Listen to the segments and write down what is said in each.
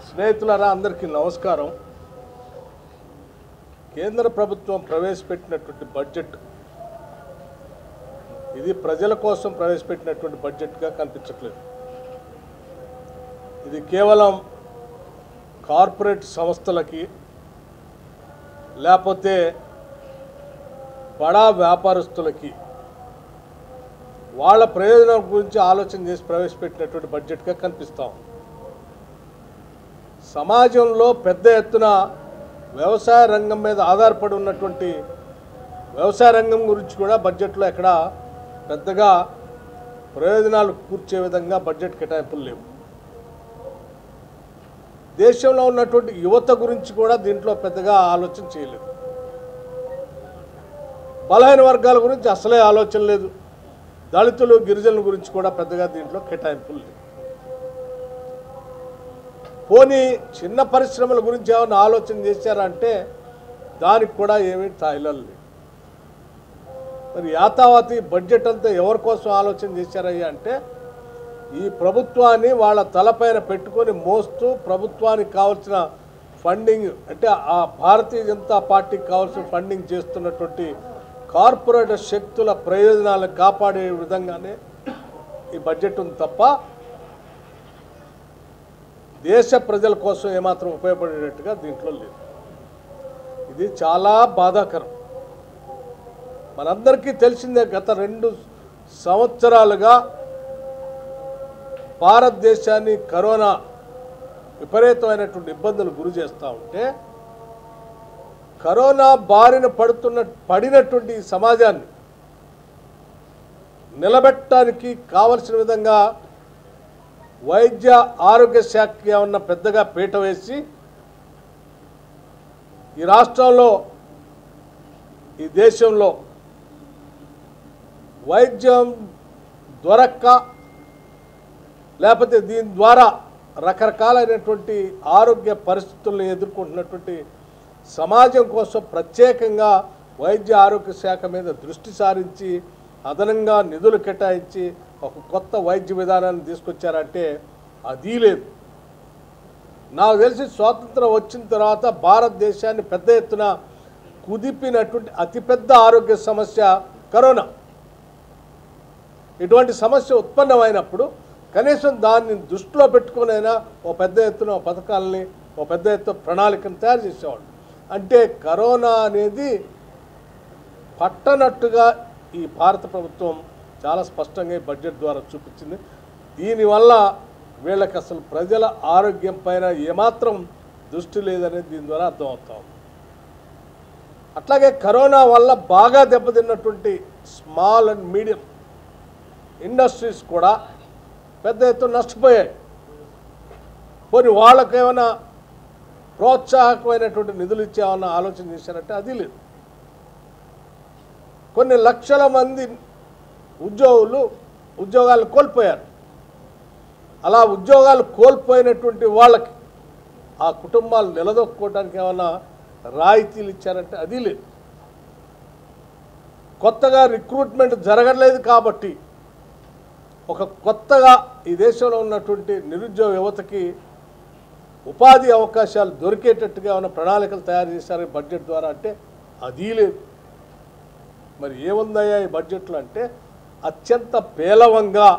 స్నేహితులారా అందరికీ నమస్కారం కేంద్ర ప్రభుత్వం ప్రవేశపెట్టినటువంటి బడ్జెట్ ఇది ప్రజల కోసం ప్రవేశపెట్టినటువంటి బడ్జెట్గా కనిపించట్లేదు ఇది కేవలం కార్పొరేట్ సంస్థలకి లేకపోతే బడా వ్యాపారస్తులకి వాళ్ళ ప్రయోజనం గురించి ఆలోచన చేసి ప్రవేశపెట్టినటువంటి బడ్జెట్గా కనిపిస్తాం సమాజంలో పెద్ద ఎత్తున వ్యవసాయ రంగం మీద ఆధారపడి ఉన్నటువంటి వ్యవసాయ రంగం గురించి కూడా బడ్జెట్లో ఎక్కడ పెద్దగా ప్రయోజనాలు కూర్చే విధంగా బడ్జెట్ కేటాయింపులు లేవు దేశంలో ఉన్నటువంటి యువత గురించి కూడా దీంట్లో పెద్దగా ఆలోచన చేయలేదు బలహీన వర్గాల గురించి అసలే ఆలోచన లేదు దళితులు గిరిజనుల గురించి కూడా పెద్దగా దీంట్లో కేటాయింపులు లేవు పోనీ చిన్న పరిశ్రమల గురించి ఏమైనా ఆలోచన చేశారంటే దానికి కూడా ఏమీ తాయిలాలు లేవు మరి యాతావాతి బడ్జెట్ అంతా ఎవరి కోసం ఆలోచన చేశారయ్యా అంటే ఈ ప్రభుత్వాన్ని వాళ్ళ తలపైన పెట్టుకొని మోస్తూ ప్రభుత్వానికి కావాల్సిన ఫండింగ్ అంటే ఆ భారతీయ జనతా పార్టీకి కావాల్సిన ఫండింగ్ చేస్తున్నటువంటి కార్పొరేట్ శక్తుల ప్రయోజనాలను కాపాడే విధంగానే ఈ బడ్జెట్ ఉంది తప్ప దేశ ప్రజల కోసం ఏమాత్రం ఉపయోగపడేటట్టుగా దీంట్లో లేదు ఇది చాలా బాధాకరం మనందరికీ తెలిసిందే గత రెండు సంవత్సరాలుగా భారతదేశాన్ని కరోనా విపరీతమైనటువంటి ఇబ్బందులు గురి చేస్తూ ఉంటే కరోనా బారిన పడుతున్న పడినటువంటి ఈ సమాజాన్ని నిలబెట్టడానికి కావలసిన విధంగా వైద్య ఆరోగ్య శాఖకి ఏమన్నా పెద్దగా పీట వేసి ఈ రాష్ట్రంలో ఈ దేశంలో వైద్యం దొరక్క లేకపోతే దీని ద్వారా రకరకాలైనటువంటి ఆరోగ్య పరిస్థితులను ఎదుర్కొంటున్నటువంటి సమాజం కోసం ప్రత్యేకంగా వైద్య ఆరోగ్య శాఖ మీద దృష్టి సారించి అదనంగా నిధులు కేటాయించి ఒక కొత్త వైద్య విధానాన్ని తీసుకొచ్చారంటే అది లేదు నాకు తెలిసి స్వాతంత్రం వచ్చిన తర్వాత భారతదేశాన్ని పెద్ద ఎత్తున కుదిపినటువంటి అతిపెద్ద ఆరోగ్య సమస్య కరోనా ఇటువంటి సమస్య ఉత్పన్నమైనప్పుడు కనీసం దాన్ని దృష్టిలో పెట్టుకునైనా ఓ పెద్ద ఎత్తున ఓ పథకాలని ఓ పెద్ద ఎత్తున ప్రణాళికను తయారు చేసేవాళ్ళు అంటే కరోనా అనేది పట్టనట్టుగా ఈ భారత ప్రభుత్వం చాలా స్పష్టంగా ఈ బడ్జెట్ ద్వారా చూపించింది దీనివల్ల వీళ్ళకి అసలు ప్రజల ఆరోగ్యం పైన ఏమాత్రం దృష్టి లేదనేది దీని ద్వారా అర్థమవుతాం అట్లాగే కరోనా వల్ల బాగా దెబ్బతిన్నటువంటి స్మాల్ అండ్ మీడియం ఇండస్ట్రీస్ కూడా పెద్ద ఎత్తున నష్టపోయాయి పోనీ వాళ్ళకి ఏమైనా ప్రోత్సాహకమైనటువంటి నిధులు ఇచ్చేమన్నా ఆలోచన చేశారంటే అది లేదు కొన్ని లక్షల మంది ఉద్యోగులు ఉద్యోగాలు కోల్పోయారు అలా ఉద్యోగాలు కోల్పోయినటువంటి వాళ్ళకి ఆ కుటుంబాలు నిలదొక్కుకోవడానికి ఏమైనా రాయితీలు ఇచ్చారంటే అది లేదు కొత్తగా రిక్రూట్మెంట్ జరగలేదు కాబట్టి ఒక కొత్తగా ఈ దేశంలో ఉన్నటువంటి నిరుద్యోగ యువతకి ఉపాధి అవకాశాలు దొరికేటట్టుగా ఉన్న ప్రణాళికలు తయారు చేశారు ఈ బడ్జెట్ ద్వారా అంటే అది లేదు మరి ఏముందయ్యా ఈ బడ్జెట్లో అంటే అత్యంత పేలవంగా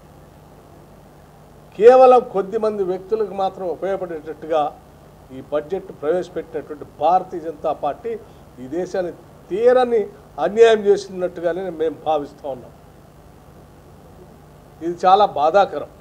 కేవలం కొద్ది మంది వ్యక్తులకు మాత్రం ఉపయోగపడేటట్టుగా ఈ బడ్జెట్ ప్రవేశపెట్టినటువంటి భారతీయ జనతా పార్టీ ఈ దేశాన్ని తీరని అన్యాయం చేసినట్టుగానే మేము భావిస్తూ ఉన్నాం ఇది చాలా బాధాకరం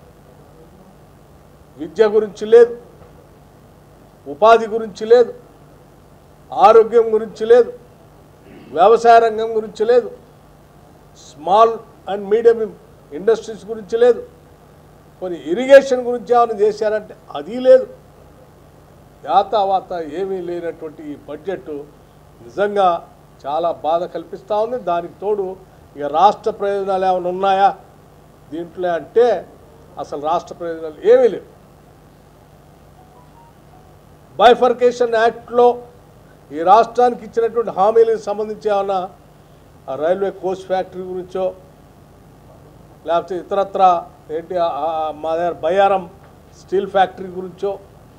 విద్య గురించి లేదు ఉపాధి గురించి లేదు ఆరోగ్యం గురించి లేదు వ్యవసాయ రంగం గురించి లేదు స్మాల్ అండ్ మీడియం ఇండస్ట్రీస్ గురించి లేదు కొన్ని ఇరిగేషన్ గురించి ఏమైనా చేశారంటే అది లేదు యాతావాత ఏమీ లేనటువంటి ఈ బడ్జెట్ నిజంగా చాలా బాధ కల్పిస్తూ ఉంది దానికి తోడు ఇక రాష్ట్ర ప్రయోజనాలు ఏమైనా ఉన్నాయా దీంట్లో అంటే అసలు రాష్ట్ర ప్రయోజనాలు ఏమీ లేవు బైఫర్కేషన్ యాక్ట్లో ఈ రాష్ట్రానికి ఇచ్చినటువంటి హామీలకు సంబంధించి ఏమన్నా ఆ రైల్వే కోచ్ ఫ్యాక్టరీ గురించో లేకపోతే ఇతరత్ర ఏంటి ఆ- ఆ- మా దగ్గర బయ్యారం స్టీల్ ఫ్యాక్టరీ గురించో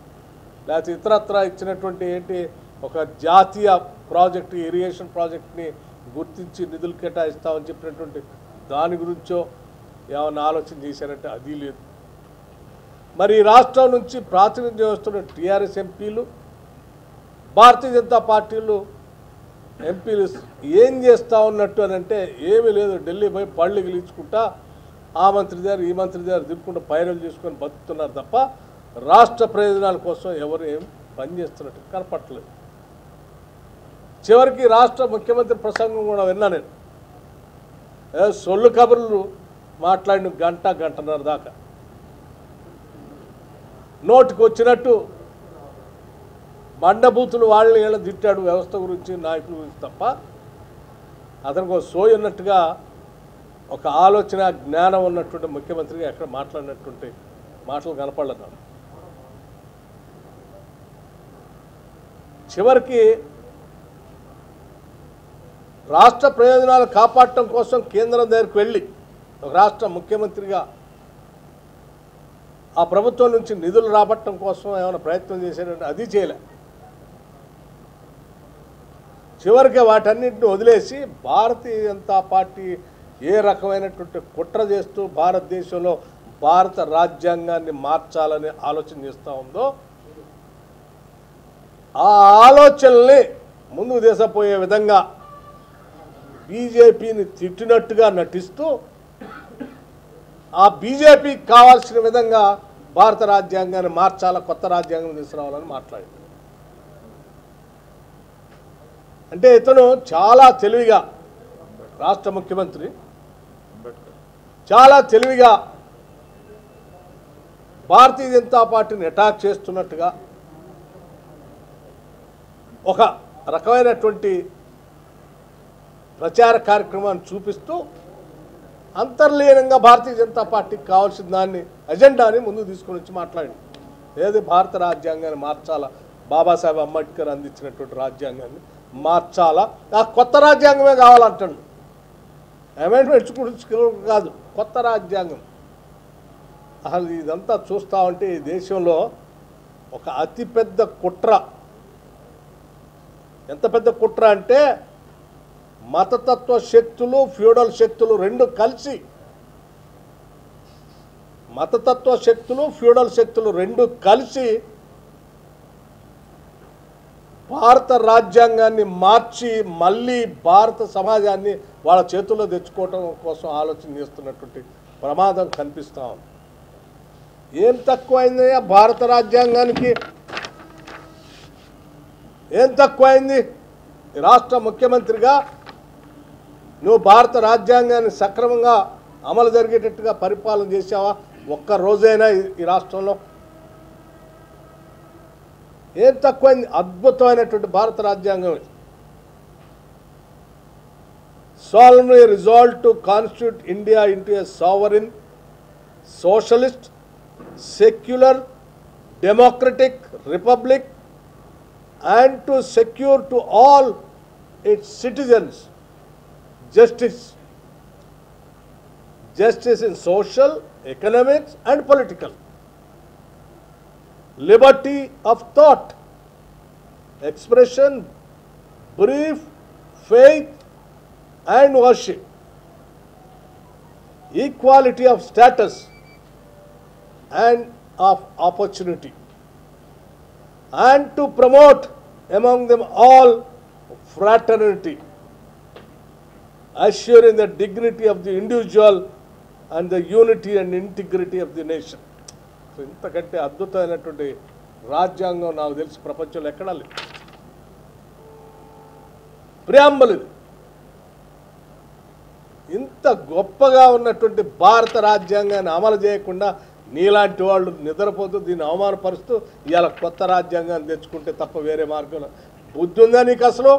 లేకపోతే ఇతరత్ర ఇచ్చినటువంటి ఏంటి ఒక జాతీయ ప్రాజెక్టు ఇరిగేషన్ ప్రాజెక్ట్ని గుర్తించి నిధులు కేటాయిస్తామని చెప్పినటువంటి దాని గురించో ఏమైనా ఆలోచన చేశారంటే అది లేదు మరి ఈ రాష్ట్రం నుంచి ప్రాతినిధ్యం వస్తున్న టీఆర్ఎస్ ఎంపీలు భారతీయ జనతా పార్టీలు ఎంపీలు ఏం చేస్తా ఉన్నట్టు అని అంటే ఏమీ లేదు ఢిల్లీ పోయి పళ్ళు గిలించుకుంటా ఆ మంత్రి దగ్గర ఈ మంత్రి దగ్గర దిప్పుకుంటూ పైరలు చేసుకొని బతుకుతున్నారు తప్ప రాష్ట్ర ప్రయోజనాల కోసం ఎవరు ఏం పనిచేస్తున్నట్టు కనపట్టలేదు చివరికి రాష్ట్ర ముఖ్యమంత్రి ప్రసంగం కూడా విన్నా నేను ఏ సొల్లు కబుర్లు మాట్లాడిన గంట గంటన్నర దాకా నోటికి వచ్చినట్టు బండబూతులు వాళ్ళని వీళ్ళ తిట్టాడు వ్యవస్థ గురించి నాయకుల గురించి తప్ప అతనికి ఒక సోయి ఉన్నట్టుగా ఒక ఆలోచన జ్ఞానం ఉన్నటువంటి ముఖ్యమంత్రిగా ఎక్కడ మాట్లాడినటువంటి మాటలు కనపడలేదు చివరికి రాష్ట్ర ప్రయోజనాలు కాపాడటం కోసం కేంద్రం దగ్గరికి వెళ్ళి ఒక రాష్ట్ర ముఖ్యమంత్రిగా ఆ ప్రభుత్వం నుంచి నిధులు రాబట్టడం కోసం ఏమైనా ప్రయత్నం చేశారంటే అది చేయలే చివరికి వాటన్నింటిని వదిలేసి భారతీయ జనతా పార్టీ ఏ రకమైనటువంటి కుట్ర చేస్తూ భారతదేశంలో భారత రాజ్యాంగాన్ని మార్చాలని ఆలోచన చేస్తూ ఉందో ఆ ఆలోచనల్ని ముందుకు తీసుకుపోయే విధంగా బీజేపీని తిట్టినట్టుగా నటిస్తూ ఆ బీజేపీకి కావాల్సిన విధంగా భారత రాజ్యాంగాన్ని మార్చాలా కొత్త రాజ్యాంగం తీసుకురావాలని మాట్లాడింది అంటే ఇతను చాలా తెలివిగా రాష్ట్ర ముఖ్యమంత్రి చాలా తెలివిగా భారతీయ జనతా పార్టీని అటాక్ చేస్తున్నట్టుగా ఒక రకమైనటువంటి ప్రచార కార్యక్రమాన్ని చూపిస్తూ అంతర్లీనంగా భారతీయ జనతా పార్టీకి కావాల్సిన దాన్ని అజెండాని ముందు తీసుకొని వచ్చి మాట్లాడి ఏది భారత రాజ్యాంగాన్ని మార్చాలా బాబాసాహెబ్ అంబేద్కర్ అందించినటువంటి రాజ్యాంగాన్ని మార్చాలా ఆ కొత్త రాజ్యాంగమే కావాలంటాడు అమెండ్మెంట్స్ గురించి కాదు కొత్త రాజ్యాంగం అసలు ఇదంతా చూస్తూ ఉంటే ఈ దేశంలో ఒక అతిపెద్ద కుట్ర ఎంత పెద్ద కుట్ర అంటే మతతత్వ శక్తులు ఫ్యూడల్ శక్తులు రెండు కలిసి మతతత్వ శక్తులు ఫ్యూడల్ శక్తులు రెండు కలిసి భారత రాజ్యాంగాన్ని మార్చి మళ్ళీ భారత సమాజాన్ని వాళ్ళ చేతుల్లో తెచ్చుకోవటం కోసం ఆలోచన చేస్తున్నటువంటి ప్రమాదం కనిపిస్తా ఉంది ఏం తక్కువైందయ్యా భారత రాజ్యాంగానికి ఏం తక్కువైంది ఈ రాష్ట్ర ముఖ్యమంత్రిగా నువ్వు భారత రాజ్యాంగాన్ని సక్రమంగా అమలు జరిగేటట్టుగా పరిపాలన చేసావా ఒక్క రోజైనా ఈ- ఈ రాష్ట్రంలో ఏం తక్కువైంది అద్భుతమైనటువంటి భారత రాజ్యాంగం ఇది. solemnly resolved to constitute India into a sovereign, socialist, secular, democratic republic and to secure to all its citizens justice. Justice in social, economics and political. Liberty of thought, expression, belief, faith and worship. Equality of status and of opportunity. And to promote among them all fraternity, assuring the dignity of the individual and the unity and integrity of the nation. So ఇంతకంటే అద్భుతమైనటువంటి రాజ్యాంగం నాకు తెలిసి ప్రపంచంలో ఎక్కడా లేదు preamble ఇది ఇంత గొప్పగా ఉన్నటువంటి భారత రాజ్యాంగాన్ని అమలు చేయకుండా నీలాంటి వాళ్ళు నిద్రపోతూ దీన్ని అవమానపరుస్తూ ఇవాళ కొత్త రాజ్యాంగాన్ని తెచ్చుకుంటే తప్ప వేరే మార్గంలో బుద్ధి ఉందా నీకు అసలు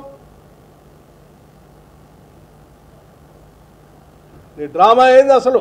నీ డ్రామా ఏంది అసలు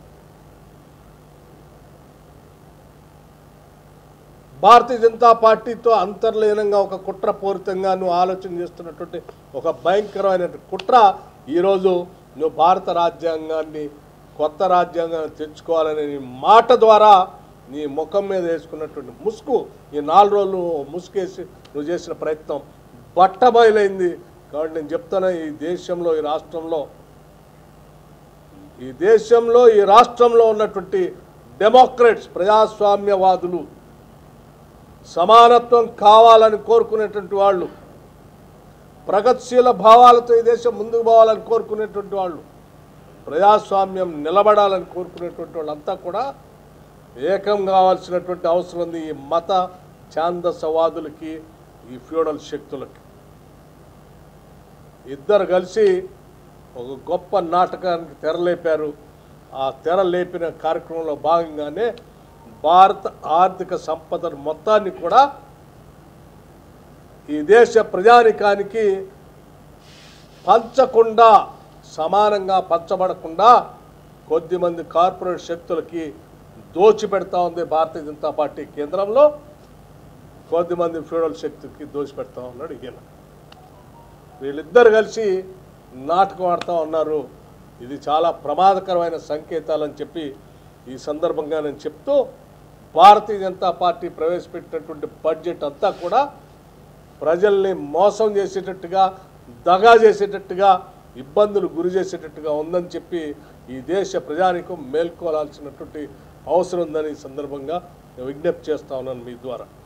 భారతీయ జనతా పార్టీతో అంతర్లీనంగా ఒక కుట్రపూరితంగా నువ్వు ఆలోచన చేస్తున్నటువంటి ఒక భయంకరమైన కుట్ర ఈరోజు నువ్వు భారత రాజ్యాంగాన్ని కొత్త రాజ్యాంగాన్ని తెచ్చుకోవాలనే నీ మాట ద్వారా నీ ముఖం మీద వేసుకున్నటువంటి ముసుగు ఈ నాలుగు రోజులు ముసుగేసి నువ్వు చేసిన ప్రయత్నం బట్టబయలైంది కాబట్టి నేను చెప్తాను ఈ దేశంలో ఈ రాష్ట్రంలో ఈ దేశంలో ఈ రాష్ట్రంలో ఉన్నటువంటి డెమోక్రేట్స్ ప్రజాస్వామ్యవాదులు సమానత్వం కావాలని కోరుకునేటువంటి వాళ్ళు ప్రగతిశీల భావాలతో ఈ దేశం ముందుకు పోవాలని కోరుకునేటువంటి వాళ్ళు ప్రజాస్వామ్యం నిలబడాలని కోరుకునేటువంటి వాళ్ళంతా కూడా ఏకం కావాల్సినటువంటి అవసరం ఉంది ఈ మత ఛాందసవాదులకి ఈ ఫ్యూడల్ శక్తులకి ఇద్దరు కలిసి ఒక గొప్ప నాటకానికి తెరలేపారు ఆ తెర లేపిన కార్యక్రమంలో భాగంగానే భారత ఆర్థిక సంపదను మొత్తాన్ని కూడా ఈ దేశ ప్రజానికానికి పంచకుండా సమానంగా పంచబడకుండా కొద్దిమంది కార్పొరేట్ శక్తులకి దోచిపెడతా ఉంది భారతీయ జనతా పార్టీ కేంద్రంలో కొద్దిమంది ఫ్యూడల్ శక్తులకి దోచిపెడతా ఉన్నాడు ఈయన వీళ్ళిద్దరు కలిసి నాటకం ఆడుతూ ఉన్నారు ఇది చాలా ప్రమాదకరమైన సంకేతాలని చెప్పి ఈ సందర్భంగా నేను చెప్తూ భారతీయ జనతా పార్టీ ప్రవేశపెట్టినటువంటి బడ్జెట్ అంతా కూడా ప్రజల్ని మోసం చేసేటట్టుగా దగా చేసేటట్టుగా ఇబ్బందులు గురి చేసేటట్టుగా ఉందని చెప్పి ఈ దేశ ప్రజానికం మేల్కోవాల్సినటువంటి అవసరం ఉందని ఈ సందర్భంగా నేను విజ్ఞప్తి చేస్తా ఉన్నాను మీ ద్వారా